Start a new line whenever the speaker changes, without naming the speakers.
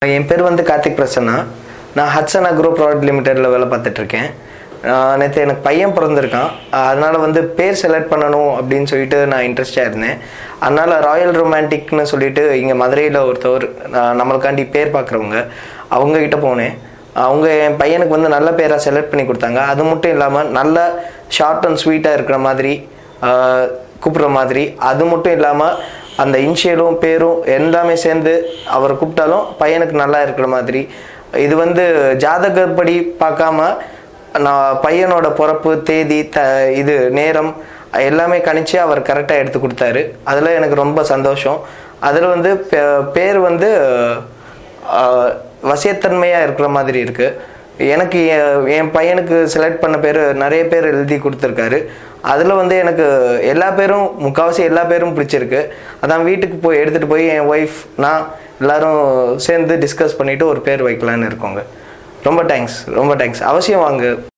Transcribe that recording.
என் பேர் வந்து கார்த்திக் பிரசன்னா நான் ஹட்சன் அக்ரோ ப்ராடக்ட் லிமிடெடில் வேலை பார்த்துட்ருக்கேன் நேற்று எனக்கு பையன் பிறந்திருக்கான் ஆஹ் அதனால வந்து பேர் செலக்ட் பண்ணணும் அப்படின்னு சொல்லிட்டு நான் இன்ட்ரெஸ்டாக இருந்தேன் அதனால ராயல் ரொமான்டிக்னு சொல்லிட்டு இங்கே மதுரையில் ஒருத்தவர் ஆஹ் நம்மளுக்காண்டி பேர் பார்க்குறவங்க அவங்க கிட்ட போனேன் அவங்க என் பையனுக்கு வந்து நல்ல பேராக செலக்ட் பண்ணி கொடுத்தாங்க அது மட்டும் இல்லாமல் நல்ல ஷார்ட் அண்ட் ஸ்வீட்டாக இருக்கிற மாதிரி ஆஹ் கூப்பிட்ற மாதிரி அது மட்டும் இல்லாமல் அந்த இன்ஷியலும் பேரும் எல்லாமே சேர்ந்து அவர் கூப்பிட்டாலும் பையனுக்கு நல்லா இருக்கிற மாதிரி இது வந்து ஜாதகப்படி பார்க்காம நான் பையனோட பிறப்பு தேதி த இது நேரம் எல்லாமே கணிச்சு அவர் கரெக்டாக எடுத்து கொடுத்தாரு அதில் எனக்கு ரொம்ப சந்தோஷம் அதில் வந்து பே- பேர் வந்து ஆஹ், வசியத்தன்மையாக இருக்கிற மாதிரி இருக்குது எனக்கு என் என் பையனுக்கு செலக்ட் பண்ண பேர் நிறைய பேர் எழுதி கொடுத்துருக்காரு அதில் வந்து எனக்கு எல்லா பேரும் முக்கால்வாசி எல்லா பேரும் பிடிச்சிருக்கு அதான் வீட்டுக்கு போய் எடுத்துகிட்டு போய் என் ஒய்ஃப் நான் எல்லாரும் சேர்ந்து டிஸ்கஸ் பண்ணிவிட்டு ஒரு பேர் வைக்கலான்னு இருக்கோங்க ரொம்ப தேங்க்ஸ் ரொம்ப தேங்க்ஸ் அவசியம் வாங்க